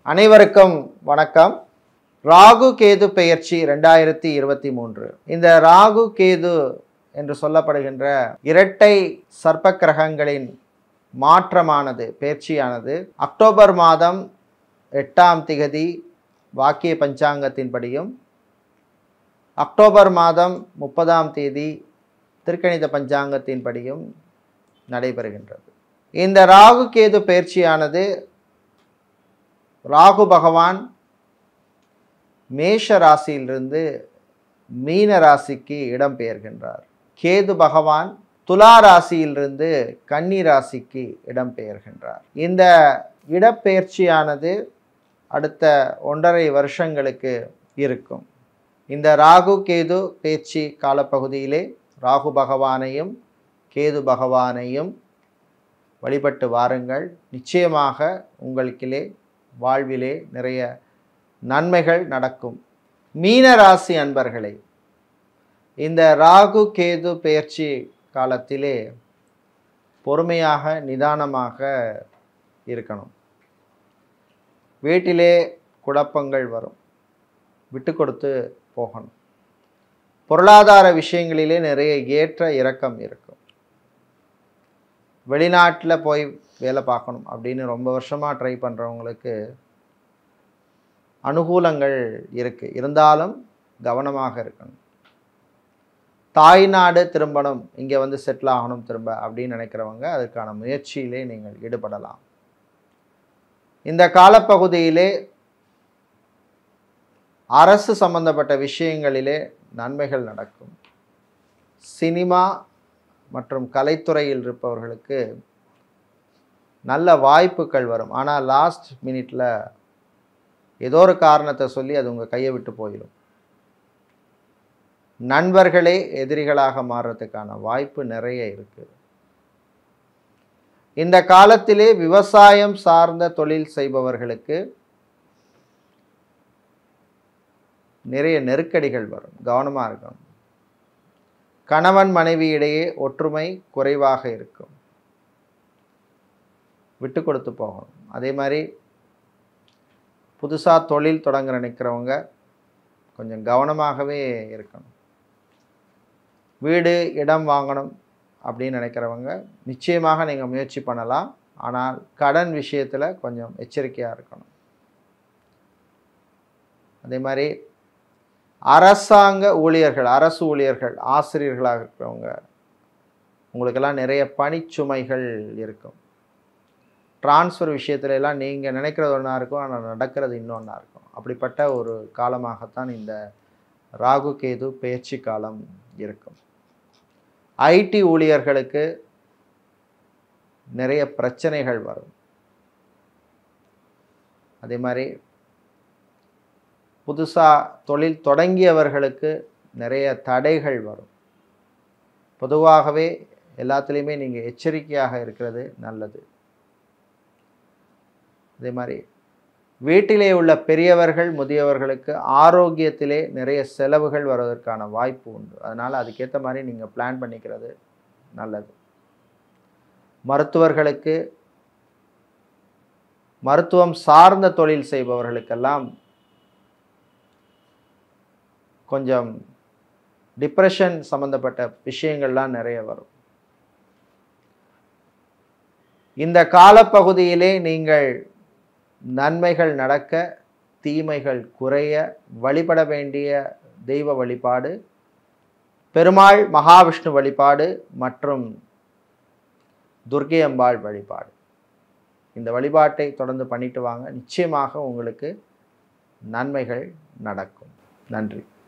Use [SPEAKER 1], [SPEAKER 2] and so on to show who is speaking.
[SPEAKER 1] அனைவருக்கும் வணக்கம் ராகு கேது பெயர்ச்சி ரெண்டாயிரத்தி இருபத்தி மூன்று இந்த ராகு கேது என்று சொல்லப்படுகின்ற இரட்டை சர்ப்ப கிரகங்களின் மாற்றமானது பெயர்ச்சியானது அக்டோபர் மாதம் எட்டாம் திகதி வாக்கிய பஞ்சாங்கத்தின்படியும் அக்டோபர் மாதம் முப்பதாம் தேதி திருக்கணித பஞ்சாங்கத்தின்படியும் நடைபெறுகின்றது இந்த ராகு கேது பயிற்சியானது ராகு பகவான் மேஷ ராசியிலிருந்து மீன ராசிக்கு இடம்பெயர்கின்றார் கேது பகவான் துலா ராசியிலிருந்து கன்னி ராசிக்கு இடம்பெயர்கின்றார் இந்த இடப்பெயர்ச்சியானது அடுத்த ஒன்றரை வருஷங்களுக்கு இருக்கும் இந்த ராகு கேது பேச்சு காலப்பகுதியிலே ராகு பகவானையும் கேது பகவானையும் வழிபட்டு வாருங்கள் நிச்சயமாக உங்களுக்கிலே வாழ்விலே நிறைய நன்மைகள் நடக்கும் மீன ராசி அன்பர்களே இந்த ராகு கேது பெயர்ச்சி காலத்திலே பொறுமையாக நிதானமாக இருக்கணும் வீட்டிலே குழப்பங்கள் வரும் விட்டு கொடுத்து போகணும் பொருளாதார விஷயங்களிலே நிறைய ஏற்ற இறக்கம் இருக்கும் வெளிநாட்டில் போய் வேலை பார்க்கணும் அப்படின்னு ரொம்ப வருஷமாக ட்ரை பண்ணுறவங்களுக்கு அனுகூலங்கள் இருக்குது இருந்தாலும் கவனமாக இருக்கணும் தாய்நாடு திரும்பணும் இங்கே வந்து செட்டில் ஆகணும் திரும்ப அப்படின்னு நினைக்கிறவங்க அதுக்கான முயற்சியிலே நீங்கள் ஈடுபடலாம் இந்த காலப்பகுதியிலே அரசு சம்பந்தப்பட்ட விஷயங்களிலே நன்மைகள் நடக்கும் சினிமா மற்றும் கலைத்துறையில் இருப்பவர்களுக்கு நல்ல வாய்ப்புகள் வரும் ஆனால் லாஸ்ட் மினிட்ல ஏதோ ஒரு காரணத்தை சொல்லி அது உங்கள் கையை விட்டு போயிடும் நண்பர்களே எதிரிகளாக மாறுறதுக்கான வாய்ப்பு நிறைய இருக்கு இந்த காலத்திலே விவசாயம் சார்ந்த தொழில் செய்பவர்களுக்கு நிறைய நெருக்கடிகள் வரும் கவனமாக இருக்கணும் கணவன் மனைவி இடையே ஒற்றுமை குறைவாக இருக்கும் விட்டு கொடுத்து போகணும் அதே மாதிரி புதுசாக தொழில் தொடங்க நினைக்கிறவங்க கொஞ்சம் கவனமாகவே இருக்கணும் வீடு இடம் வாங்கணும் அப்படின்னு நினைக்கிறவங்க நிச்சயமாக நீங்கள் முயற்சி பண்ணலாம் ஆனால் கடன் விஷயத்தில் கொஞ்சம் எச்சரிக்கையாக இருக்கணும் அதே மாதிரி அரசாங்க ஊழியர்கள் அரசு ஊழியர்கள் ஆசிரியர்களாக இருக்கிறவங்க உங்களுக்கெல்லாம் நிறைய பணிச்சுமைகள் இருக்கும் டிரான்ஸ்ஃபர் விஷயத்துல எல்லாம் நீங்கள் நினைக்கிறது ஒன்றா இருக்கும் ஆனால் நடக்கிறது இன்னொன்றா இருக்கும் அப்படிப்பட்ட ஒரு காலமாகத்தான் இந்த ராகு கேது பேச்சு காலம் இருக்கும் ஐடி ஊழியர்களுக்கு நிறைய பிரச்சனைகள் வரும் அதே மாதிரி புதுசாக தொழில் தொடங்கியவர்களுக்கு நிறைய தடைகள் வரும் பொதுவாகவே எல்லாத்துலேயுமே நீங்கள் எச்சரிக்கையாக இருக்கிறது நல்லது அதே மாதிரி வீட்டிலே உள்ள பெரியவர்கள் முதியவர்களுக்கு ஆரோக்கியத்திலே நிறைய செலவுகள் வருவதற்கான வாய்ப்பு உண்டு அதனால் அதுக்கேற்ற மாதிரி நீங்கள் பிளான் பண்ணிக்கிறது நல்லது மருத்துவர்களுக்கு மருத்துவம் சார்ந்த தொழில் செய்பவர்களுக்கெல்லாம் கொஞ்சம் டிப்ரெஷன் சம்மந்தப்பட்ட விஷயங்கள்லாம் நிறைய வரும் இந்த காலப்பகுதியிலே நீங்கள் நன்மைகள் நடக்க தீமைகள் குறைய வழிபட வேண்டிய தெய்வ வழிபாடு பெருமாள் மகாவிஷ்ணு வழிபாடு மற்றும் துர்கை அம்பாள் வழிபாடு இந்த வழிபாட்டை தொடர்ந்து பண்ணிட்டு வாங்க நிச்சயமாக உங்களுக்கு நன்மைகள் நடக்கும் நன்றி